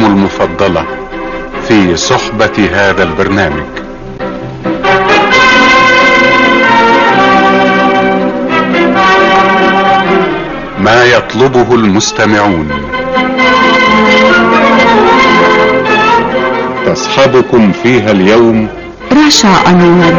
مذيعتكم المفضلة في صحبة هذا البرنامج ما يطلبه المستمعون تصحبكم فيها اليوم رشا أنور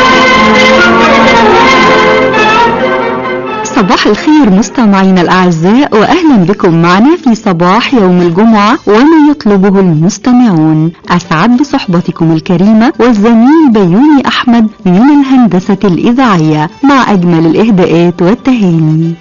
صباح الخير مستمعينا الأعزاء وأهلا بكم معنا في صباح يوم الجمعة وما يطلبه المستمعون أسعد بصحبتكم الكريمة والزميل بيوني أحمد من الهندسة الإذاعية مع أجمل الإهداءات والتهاني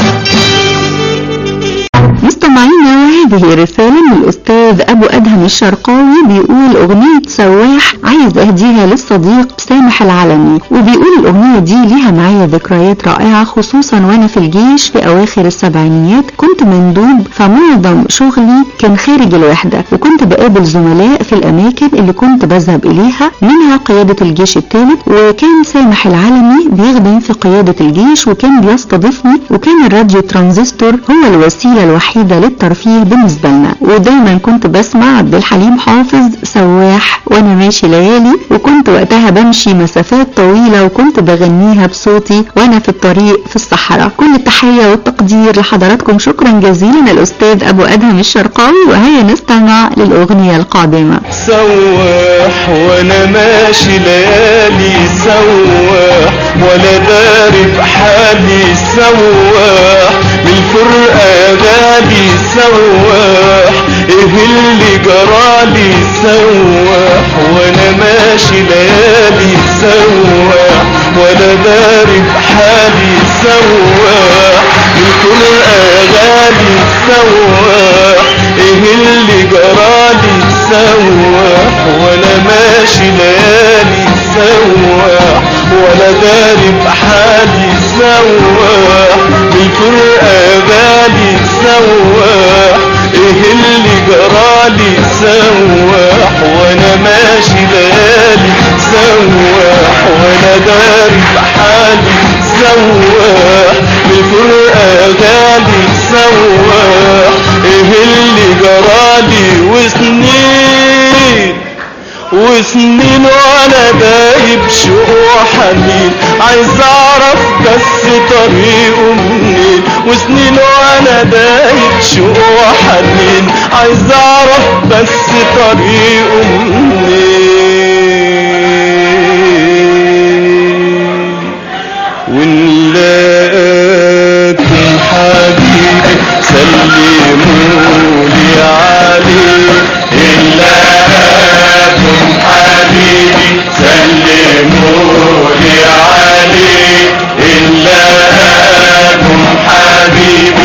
مستمعينا وهذه رسالة من الأستاذ أبو أدهم الشرقاوي بيقول أغنية سواح عايز أهديها للصديق سامح العلمي وبيقول الأغنية دي ليها معايا ذكريات رائعة خصوصا وأنا في الجيش في أواخر السبعينيات كنت مندوب فمعظم شغلي كان خارج الوحدة وكنت بقابل زملاء في الأماكن اللي كنت بذهب إليها منها قيادة الجيش الثالث وكان سامح العلمي بيخدم في قيادة الجيش وكان بيستضيفني وكان الراديو ترانزستور هو الوسيلة الوحيدة للترفيه بالنسبة لنا ودايما كنت بسمع عبد الحليم حافظ سواح وانا ماشي ليالي وكنت وقتها بمشي مسافات طويلة وكنت بغنيها بصوتي وانا في الطريق في الصحراء كل التحية والتقدير لحضراتكم شكرا جزيلا الأستاذ أبو أدهم الشرقاوي وهيا نستمع للأغنية القادمة سواح وانا ماشي ليالي سواح ولا داري بحالي سواح من الفرقة غالي سواح ايه اللي جرالي سواح وانا ماشي ليالي سواح ولا داري بحالي سواح من الفرقة غالي سواح ايه اللي جرالي سواح وانا ماشي ليالي سواح ولا داري بحالي سواح بالفرقة غالي سواح ايه اللي جرالي سواح وانا ماشي ليالي سواح وانا داري بحالي سواح بالفرقة غالي سواح ايه اللي جرالي وسنين وسنين وانا دايب شوق وحنين عايز اعرف بس طريقه منين وسنين وانا دايب شوق وحنين عايز اعرف بس طريقه منين ونلاقيكم حبيبي سلمولي عليه إلاكم حبيبي سلمولي عليه إلاكم حبيبي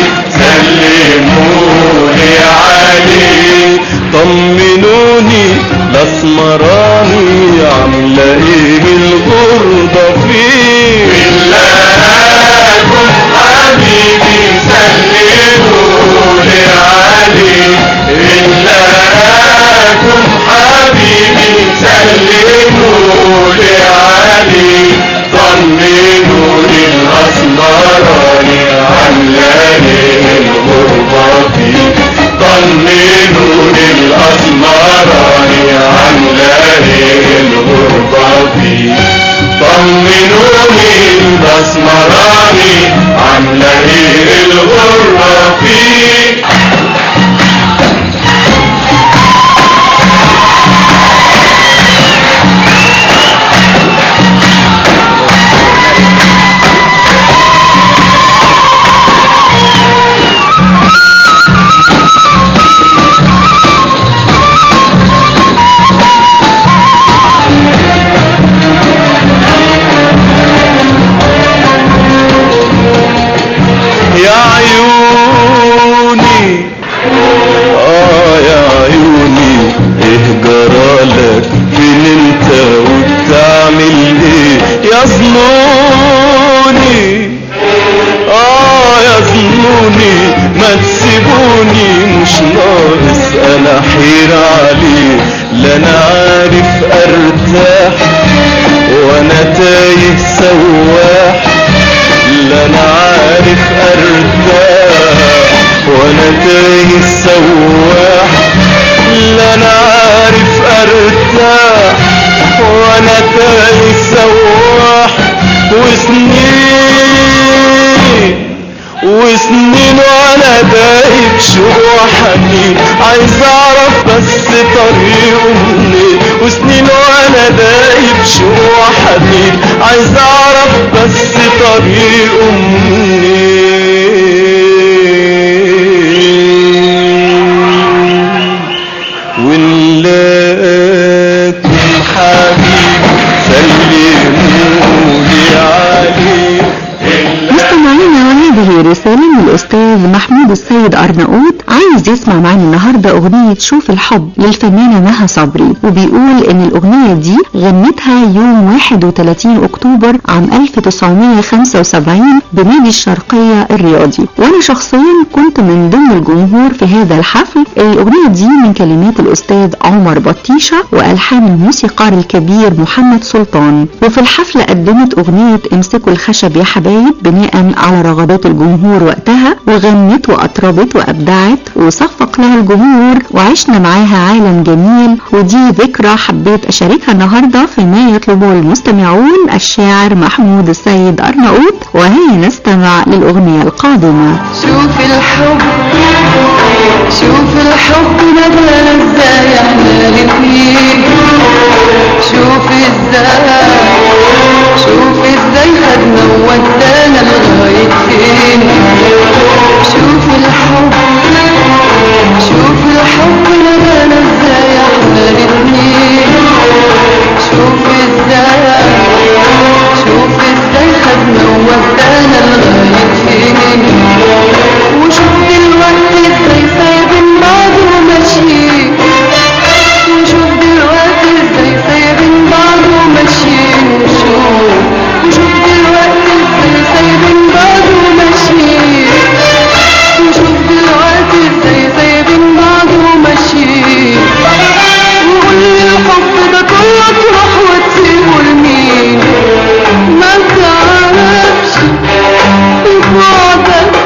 سلمولي عليه طمنوني الاسمراني عامله ايه الغربه فيه إلاكم حبيبي سلمولي عليه إلاكم حبيبي سلمولي عليه طمنوني الأسمراني عاملاني الغربة فيه طمنوني الأسمراني عاملاني الغربة فيه طمنوني الأسمراني عاملاني الغربة فيه يا عيوني اه يا عيوني ايه جرالك فين انت وبتعمل ايه يا ظنوني اه يا ظنوني ما تسيبوني مش ناقص انا حير عليه لا انا عارف ارتاح وانا تايه سواح لا انا عارف ارتاح وانا تايه سواح ولا انا عارف ارتاح وانا تاني سواح وسنين وسنين وانا دايب شوق وحنين عايز اعرف بس طريقه منين وسنين وانا دايب شوق وحنين عايز اعرف بس طريقه منين ونلاقيكم حبيبي سلمولي عليه مستمعينا وهذه رسالة من الأستاذ محمود السيد أرناؤوط عايز يسمع معانا النهاردة أغنية شوف الحب للفنانة مها صبري وبيقول إن الأغنية دي غنتها يوم 31 أكتوبر عام 1975 بنادي الشرقية الرياضي وأنا شخصيا كنت من ضمن الجمهور في هذا الحفل الأغنية دي من كلمات الأستاذ عمر بطيشة وألحان الموسيقار الكبير محمد سلطان وفي الحفلة قدمت أغنية امسكوا الخشب يا حبايب بناء على رغبات الجمهور وقتها وغنت وأطربت وأبدعت وصفق لها الجمهور وعشنا معاها عالم جميل ودي ذكرى حبيت أشاركها النهاردة فيما يطلبه المستمعون الشاعر محمود السيد أرناؤوط وهي نستمع للأغنية القادمة شوف الحب شوف الحب نبى ازاي احنا الاتنين شوف ازاي شوف ازاي خدنا وودانا لغاية فين شوف الحب شوف الحب نبانا ازاي احنا الاتنين شوف ازاي شوف ازاي خدنا وودانا لغاية فين وشوف دلوقتي ازاي سايبين بعض وماشيين وشوف دلوقتي ازاي سايبين بعض وماشيين وشوف وشوف دلوقتي ازاي سايبين بعض وماشيين وشوف دلوقتي ازاي سايبين بعض وماشيين وقول لي الحب ده كله تروح وتسيبه لمين ما تعرفش بعدك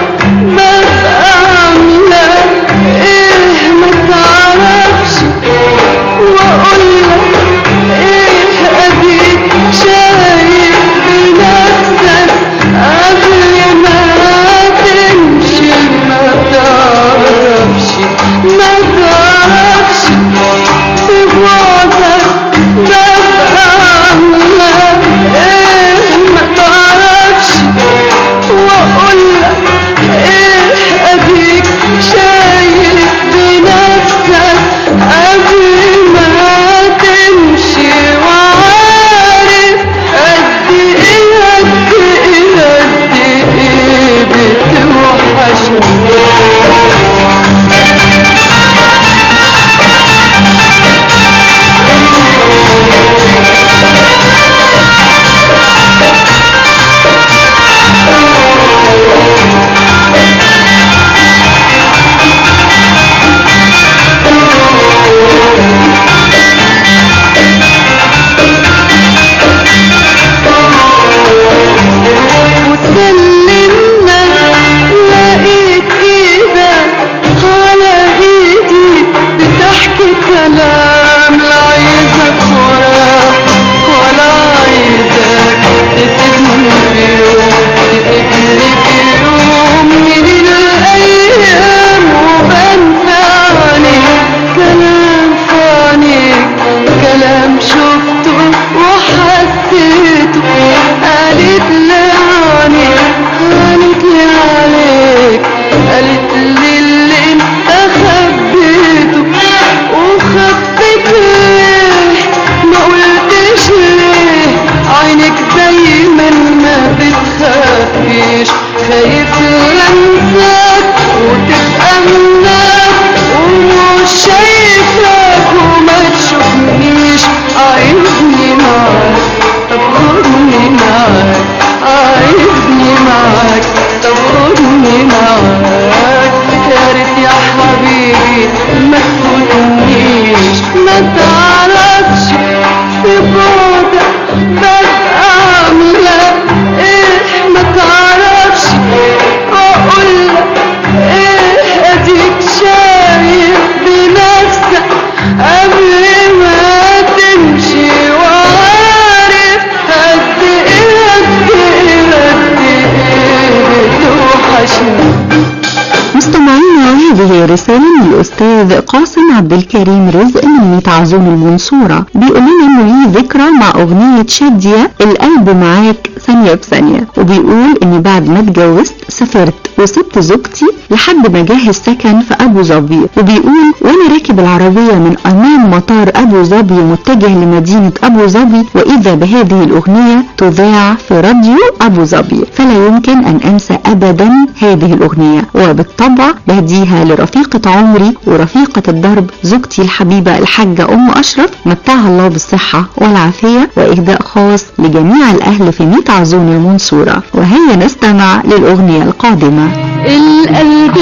وهذه رسالة من الأستاذ قاسم عبد الكريم رزق من متعزون المنصورة بيقول لنا إنه ليه ذكرى مع أغنية شادية القلب معاك ثانية بثانية وبيقول إني بعد ما اتجوزت سافرت وسبت زوجتي لحد ما جاه السكن في أبو ظبي وبيقول وأنا راكب العربية من أمام مطار أبو ظبي متجه لمدينة أبو ظبي وإذا بهذه الأغنية تذاع في راديو أبو ظبي فلا يمكن أن أنسى أبدا هذه الأغنية وبالطبع بهديها لرفيقة عمري ورفيقة الدرب زوجتي الحبيبة الحاجة أم أشرف متعها الله بالصحة والعافية وإهداء خاص لجميع الأهل في ميت عزون المنصورة وهيا نستمع للأغنية القادمة القلب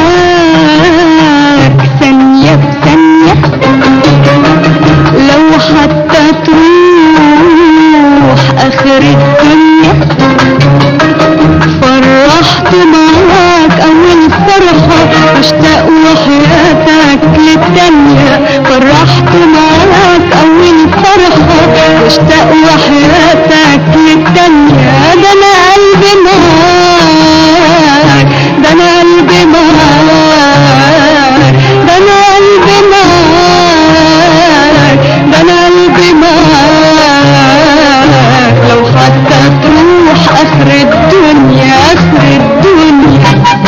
معاك ثانية بثانية لو حتى تروح آخر الدنيا فرحت معاك أول فرحة مشتاق وحياتك للتانية فرحت معاك أول فرحة مشتاق وحياتك للتانية ده أنا قلبي معاك ده أنا قلبي معاك ده أنا قلبي معاك ده أنا قلبي معاك لو حتى تروح آخر الدنيا آخر الدنيا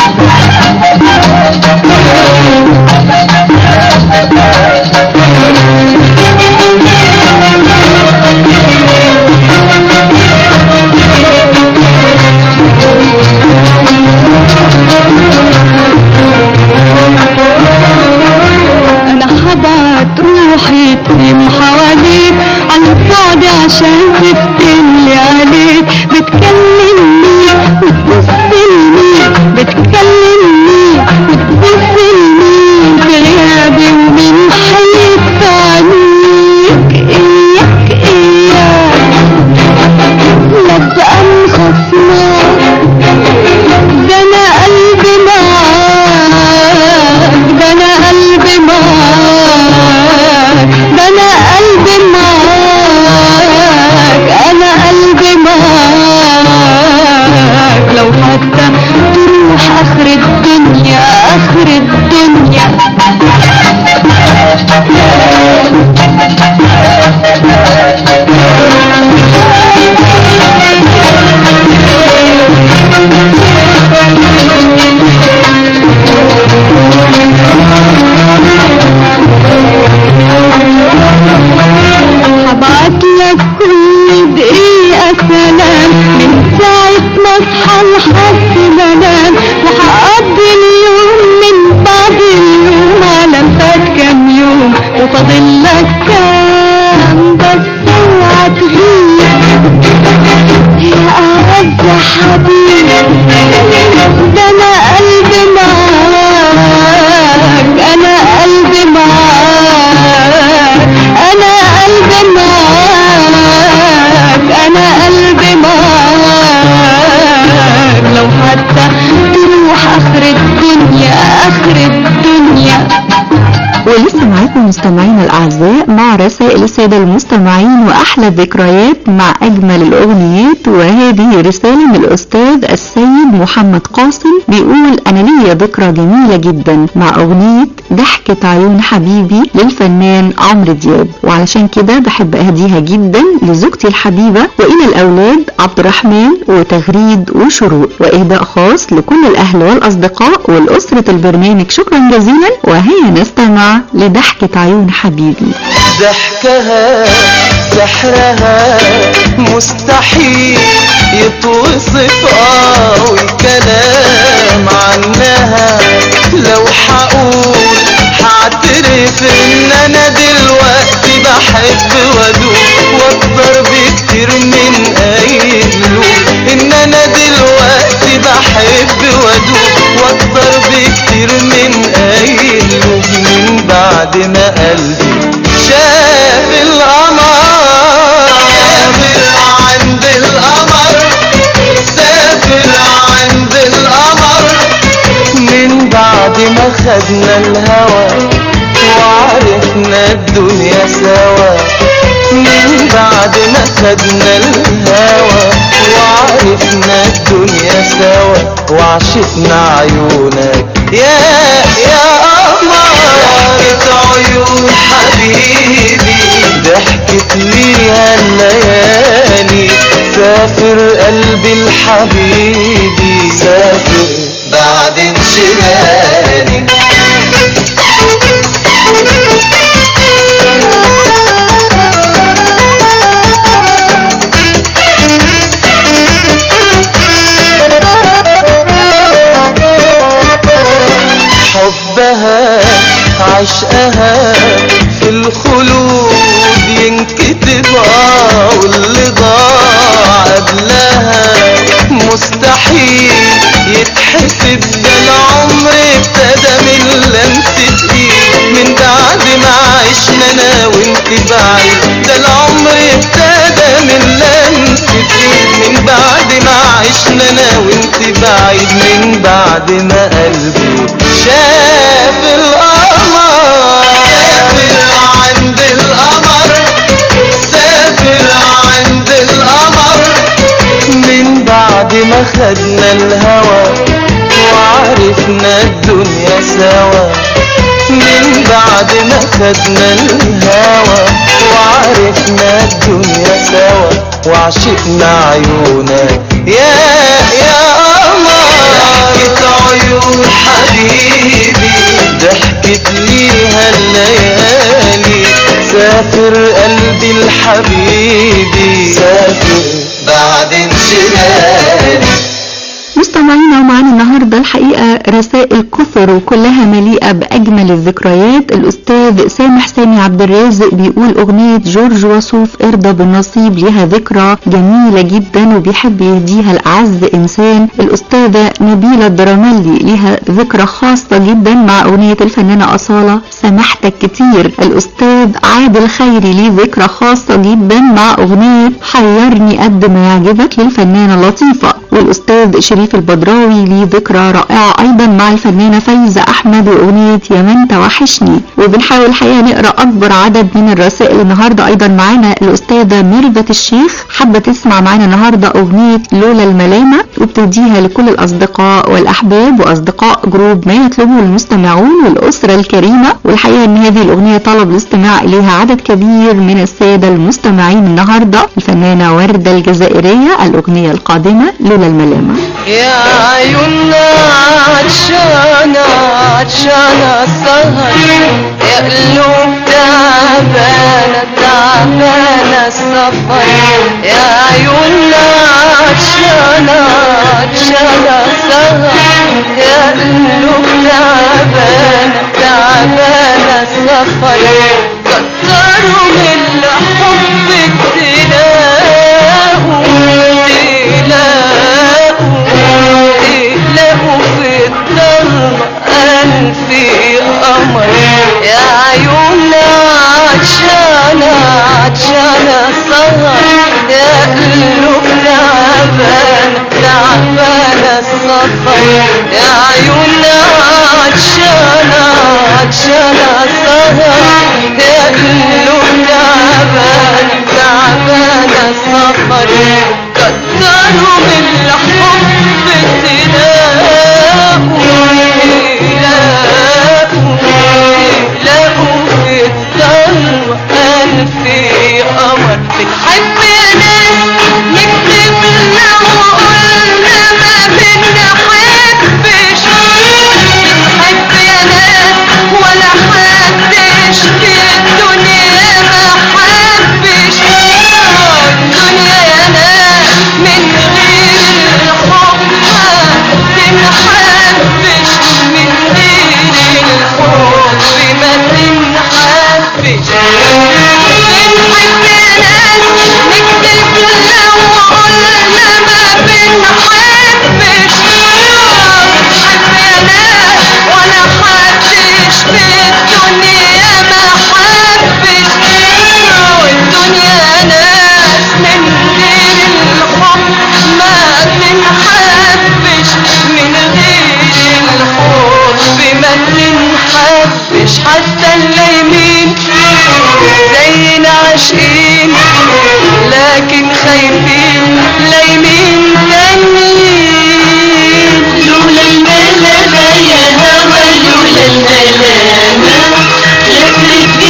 انا هبعت روحي تلم حواليك على البعد عشان تفتني عليك بتكلمني وتبصلني بتكلمني وتبصلني في غيابي ومن حيط عنيك اياك اياك لا ابقى مخصمك ده انا قلبي معاك ده انا قلبي معاك ده انا قلبي معاك انا قلبي معاك لو حتى تروح اخر الدنيا اخر الدنيا هبعت لك كل دقيقة سلام من ساعة ما اصحى لحد ما انام وهقضي اليوم من بعد اليوم على فات كام يوم وفاضل لك كام بس اوعى تغيب يا أعز حبيب ده أنا قلبي معاك أنا قلبي معاك أنا قلبي معاك أنا قلبي معاك لو حتى تروح آخر الدنيا آخر الدنيا ولسه معاكم مستمعينا الأعزاء مع رسائل السادة المستمعين وأحلى الذكريات مع أجمل الأغنيات وهذه رسالة من الأستاذ السيد محمد قاسم بيقول أنا ليا ذكرى جميلة جدا مع أغنية ضحكة عيون حبيبي للفنان عمرو دياب وعلشان كده بحب أهديها جدا لزوجتي الحبيبة وإلى الأولاد عبد الرحمن وتغريد وشروق وإهداء خاص لكل الأهل والأصدقاء والأسرة البرنامج شكرا جزيلا وهيا نستمع لضحكة عيون حبيبي ضحكها سحرها مستحيل يتوصف اه والكلام عنها لو حقول هعترف ان انا دلوقتي بحب وادوب واكتر بكتير من اي قلوب ان انا دلوقتي بحب وادوب واكتر بكتير من اي قلوب من بعد ما قلبي شاف القمر سافر عند القمر سافر عند القمر من بعد ما خدنا الهوى وعرفنا الدنيا سوا من بعد ما خدنا الهوى وعرفنا الدنيا سوا وعشتنا عيونك يا يا عيون حبيبي ضحكت ليها الليالي سافر قلبي الحبيبي سافر بعد انشغالي حبها عشقها في الخلود ينكتب اه واللي ضاع قبلها مستحيل يتحسب ده العمر ابتدى من لمسة ايد من بعد ما عشنا انا وانت بعيد ده العمر ابتدى من لمسة ايد من بعد ما عشنا انا وانت بعيد من بعد ما قلبي شاف القمر سافر عند القمر سافر عند القمر من بعد ما خدنا الهوى وعرفنا الدنيا سوا من بعد ما خدنا الهوى وعرفنا الدنيا سوا وعشقنا عيونك يا يا قمر ضحكت عيون حبيبي ضحكت ليها الليالي سافر قلبي الحبيبي سافر بعد انشغالي مستمعينا ومعانا النهارده الحقيقه رسائل كثر وكلها مليئه باجمل الذكريات الاستاذ سامح سامي عبد الرازق بيقول اغنيه جورج وسوف ارضى بالنصيب ليها ذكرى جميله جدا وبيحب يهديها لاعز انسان الاستاذه نبيله الدراملي ليها ذكرى خاصه جدا مع اغنيه الفنانه اصاله سامحتك كتير الاستاذ عادل خيري ليه ذكرى خاصه جدا مع اغنيه حيرني قد ما يعجبك للفنانه لطيفه والاستاذ شريف البدراوي ليه ذكرى رائعه ايضا مع الفنانه فايزه احمد واغنيه يا من توحشني وبنحاول الحقيقه نقرا اكبر عدد من الرسائل النهارده ايضا معانا الاستاذه ميرفت الشيخ حابه تسمع معانا النهارده اغنيه لولا الملامه وبتديها لكل الاصدقاء والاحباب واصدقاء جروب ما يطلبه المستمعون والاسره الكريمه والحقيقه ان هذه الاغنيه طلب الاستماع اليها عدد كبير من الساده المستمعين النهارده الفنانه ورده الجزائريه الاغنيه القادمه لولا الملامه يا عيوننا عطشانة عطشانة السهر يا قلوب تعبانة تعبانة السفر يا عيوننا عطشانة عطشانة السهر يا قلوب تعبانة تعبانة السفر كتروا من حبك تلاقوا تلاقوا تلاقوا في الضلمة ألف قمر يا عيوننا عطشانة عطشانة سهر يا قلوب تعبانة تعبانة السفر يا عيوننا عطشانة عطشانة سهر يا قلوب تعبانة تعبانة السفر كتروا من الحب تلاقوا تلاقوا تلاقوا في الضلمة ألف قمر بتحب يا ناس نكتب لنا وقلنا ما بنحبش بتحب يا ناس ولا حدش في الدنيا ما حبش الدنيا يا ناس من غير الحب ما تنحبش من غير الحب ما تنحبش بنحب يا ناس نكتب لنا وقلنا ما بنحبش بنحب يا ناس ولا حدش في الدنيا ما حبش والدنيا ناس من غير الحب ما بنحبش من غير الحب ما بنحبش حتى اللايمين زينا عاشقين لكن خايفين لايمين تانيين لولا الملامة يا هوى لولا الملامة لفرت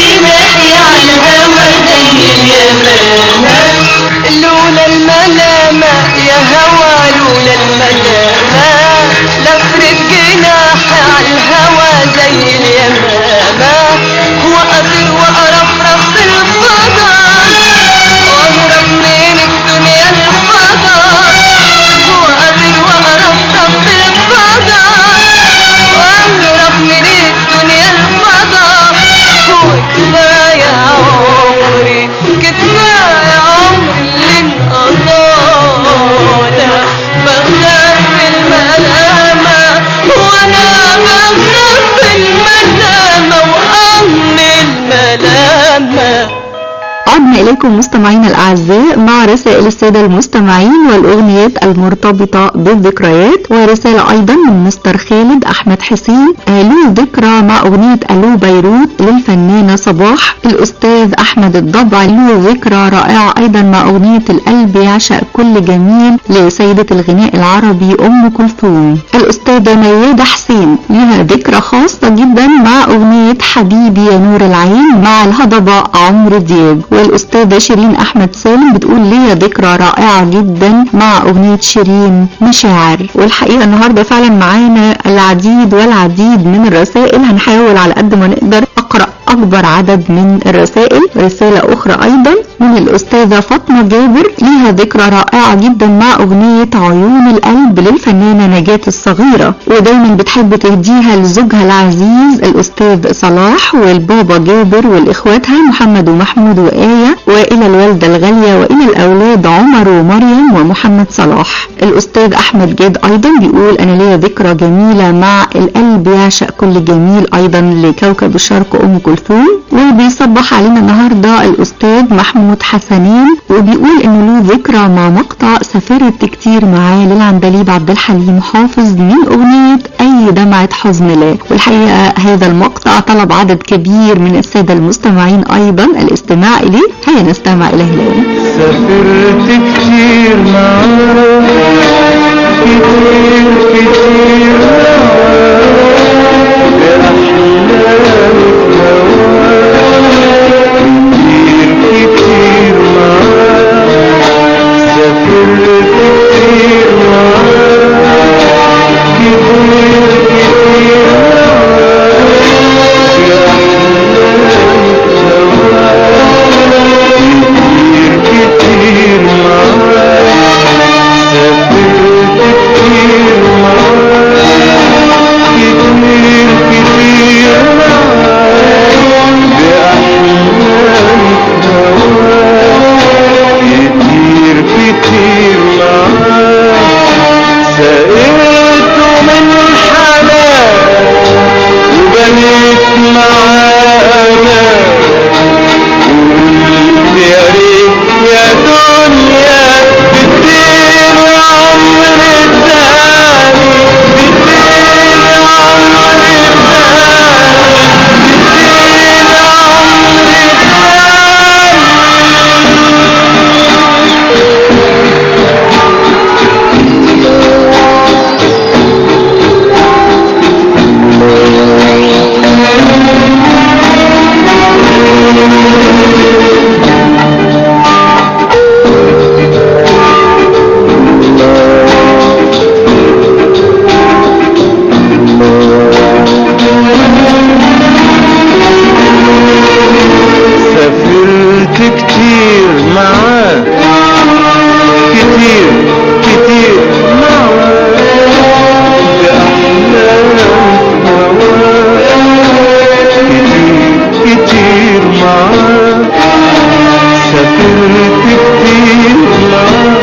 عدنا إليكم مستمعينا الأعزاء مع رسائل السادة المستمعين والأغنيات المرتبطة بالذكريات ورسالة أيضا من مستر خالد أحمد حسين آه، له ذكرى مع أغنية ألو بيروت للفنانة صباح الأستاذ أحمد الضبع له ذكرى رائعة أيضا مع أغنية القلب يعشق كل جميل لسيدة الغناء العربي أم كلثوم الأستاذة ميادة حسين لها ذكرى خاصة جدا مع أغنية حبيبي يا نور العين مع الهضبة عمرو دياب والأستاذة شيرين أحمد سالم بتقول ليا ذكرى رائعة جدا مع أغنية شيرين مشاعر والحقيقة النهاردة فعلا معانا العديد والعديد من الرسائل هنحاول على قد ما نقدر أقرأ أكبر عدد من الرسائل رسالة أخرى أيضا من الأستاذة فاطمة جابر ليها ذكرى رائعة جدا مع أغنية عيون القلب للفنانة نجاة الصغيرة ودايما بتحب تهديها لزوجها العزيز الأستاذ صلاح والبابا جابر والإخواتها محمد ومحمود وآية وإلى الوالدة الغالية وإلى الأولاد عمر ومريم ومحمد صلاح الأستاذ أحمد جاد أيضا بيقول أنا ليا ذكرى جميلة مع القلب يعشق كل جميل أيضا لكوكب الشرق أم كلثوم وبيصبح علينا النهاردة الأستاذ محمود حسنين وبيقول إنه له ذكرى مع مقطع سافرت كتير معاه للعندليب عبد الحليم حافظ من أغنية أي دمعة حزن لا والحقيقة هذا المقطع طلب عدد كبير من السادة المستمعين أيضا الاستماع إليه هيا نستمع إليه الآن سافرت كتير معاك كتير كتير معاك بأحلامك هواك كتير كتير معاك سافرت كتير معاك كتير كتير معاك بأحلامك هواك كتير كتير معاك سافرت كتير معاك كتير كتير معاك بأحلامك هواك كتير كتير معاك سقيته من حنان وبنيت معاه أمان قلت يا ريت يا دنيا تديني عمر تاني تديني عمر تاني تديني عمر سافرت كتير معاه كتير كتير معاه بأحلام هواه كتير كتير معاه سافرت كتير معاه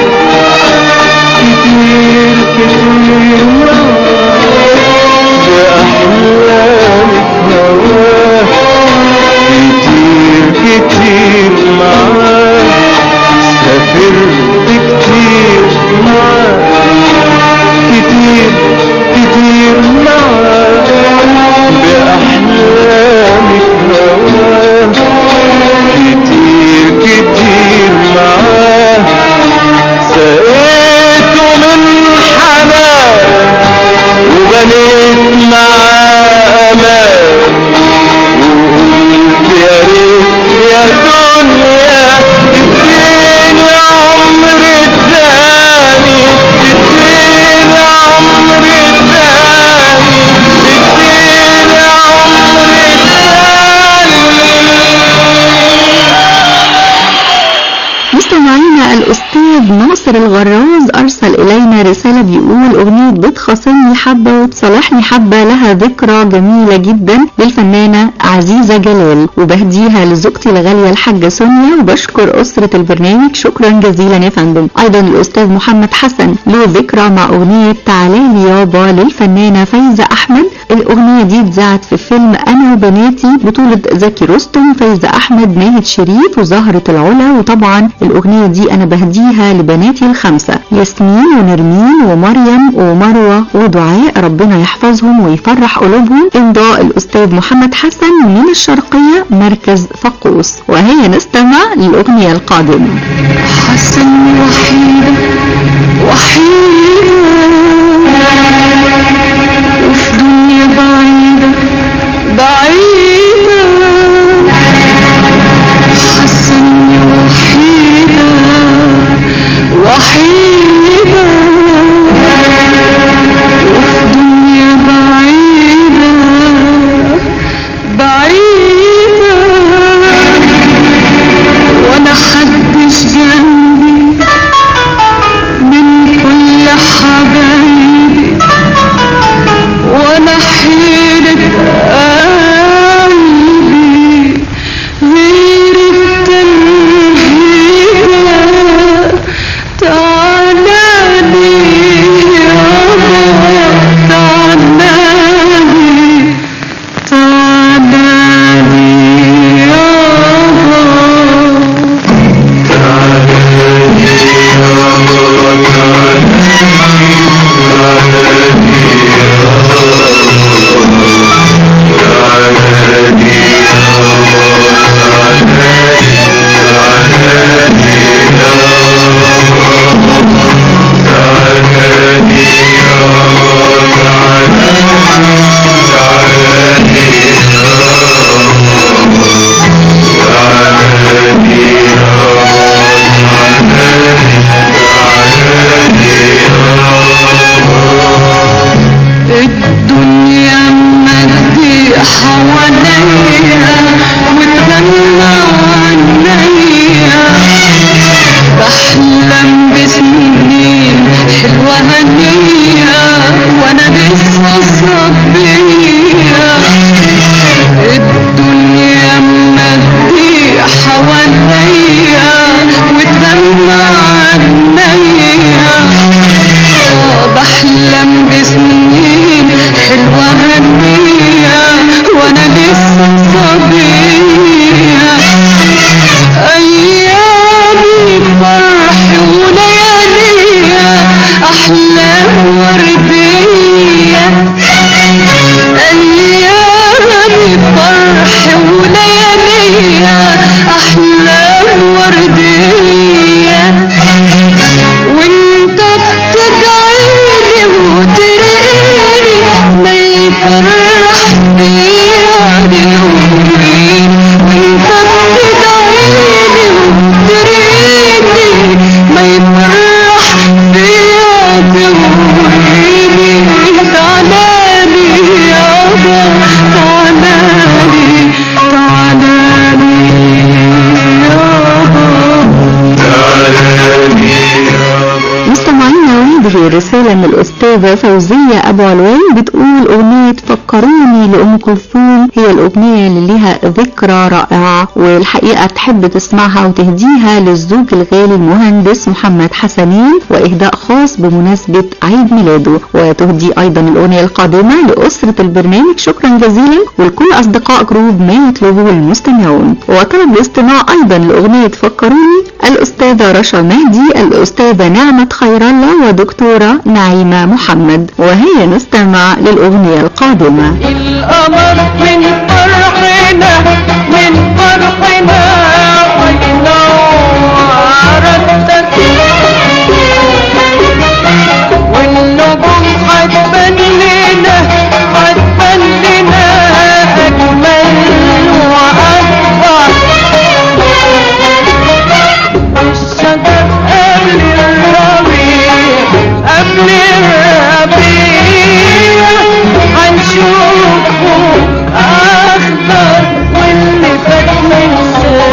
كتير كتير معاه بأحلامك هواه كتير كتير معاك سافرت كتير معاك كتير كتير معاك بأحلامك هواك كتير كتير معاك سقيته من حنان وبنيت معاه أمان وقلت يا ريت يا دنيا تديني عمر تاني تديني عمر تاني تديني عمر تاني مستمعينا الأستاذ ناصر الغراز أرسل إلينا رسالة بيقول أغنية بتخاصمني حبة وتصالحني حبة لها ذكرى جميلة جدا للفنانة عزيزة جلال وبهديها لزوجتي الغالية الحاجة سونيا وبشكر أسرة البرنامج شكرا جزيلا يا فندم أيضا الأستاذ محمد حسن له ذكرى مع أغنية تعالى لي يابا للفنانة فايزة أحمد الأغنية دي اتذاعت في فيلم أنا وبناتي بطولة زكي رستم فايزة أحمد ناهد شريف وزهرة العلا وطبعا الأغنية دي أنا بهديها لبناتي الخمسة ياسمين ونرمين ومريم ومروة ودعاء ربنا يحفظهم ويفرح قلوبهم إمضاء الأستاذ محمد حسن من الشرقية مركز فقوس وهي نستمع للأغنية القادمة حسن وحيدة وحيدة وفي دنيا بعيدة بعيدة حسن وحيدة وحيدة وفي دنيا بعيدة بعيدة وانا حدش جنبي من كل حبايبي وانا حيرة قلبي غير التنهيدة تعالى لي يابا تعالى لي تعالى لي يابا الدنيا مدي حواليا وتغنى عنيا بحلم بسنين حلوة هنية وانا لسه صبية الدنيا مدي حواليا وتغنى عنيا بحلم بسنين حلوة هنية وانا لسه صبية ايامي فرح ولياليها احلام وردية ايامي فرح ولياليها احلام وردية وانت بتدعيلي وترقيني ما يفرح بيا يومي وانت بتدعيلي وترقيني ما يفرح بيا يومي تعالالي يابا تعالالي تعالالي يابا مستمعينا وهذه رسالة من الأستاذة فوزية أبو علوان بتقول أغنية فكروني لأم كلثوم هي الأغنية اللي لها ذكرى رائعة والحقيقة تحب تسمعها وتهديها للزوج الغالي المهندس محمد حسنين وإهداء خاص بمناسبة عيد ميلاده وتهدي أيضا الأغنية القادمة لأسرة البرنامج شكرا جزيلا ولكل أصدقاء جروب ما يطلبه المستمعون وطلب الاستماع أيضا لأغنية فكروني الأستاذة رشا مهدي الأستاذة نعمة خير الله ودكتورة نعيمة محمد وهي نستمع للأغنية القادمة القمر من فرحنا من فرحنا وينور الدك والنجوم هتبان لنا هتبان لنا أجمل وأكبر الشجر قبل الربيع قبل الربيع هنشوفه أخضر واللي فات من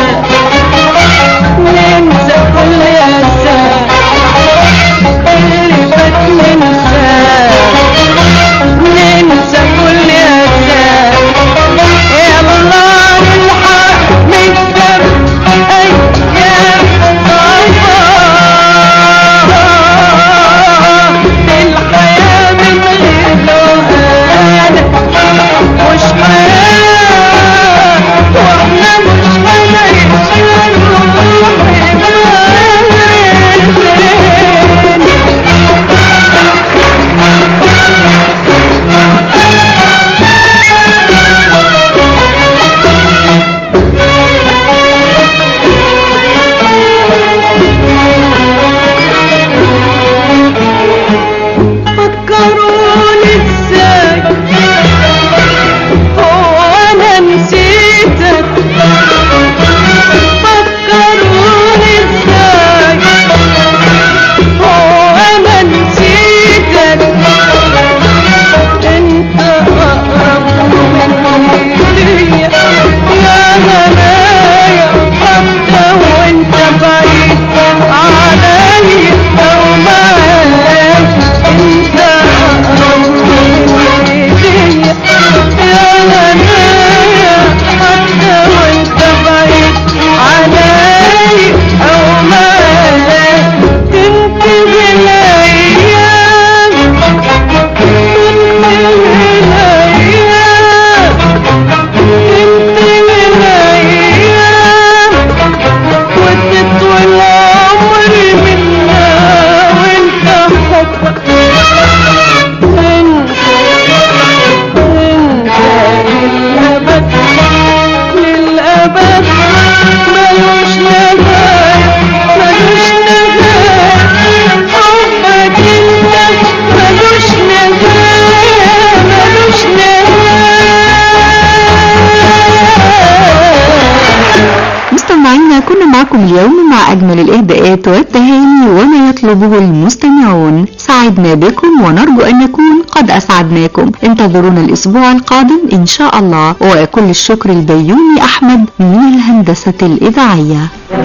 لكم اليوم مع أجمل الإهداءات والتهاني وما يطلبه المستمعون سعدنا بكم ونرجو أن نكون قد أسعدناكم انتظرونا الأسبوع القادم إن شاء الله وكل الشكر البيومي أحمد من الهندسة الإذاعية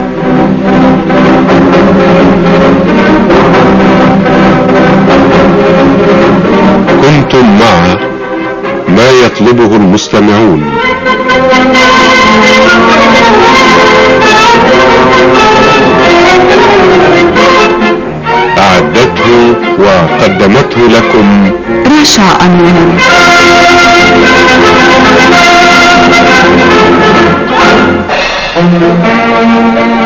كنتم مع ما يطلبه المستمعون أعدته وقدمته لكم رشا أنور Thank you.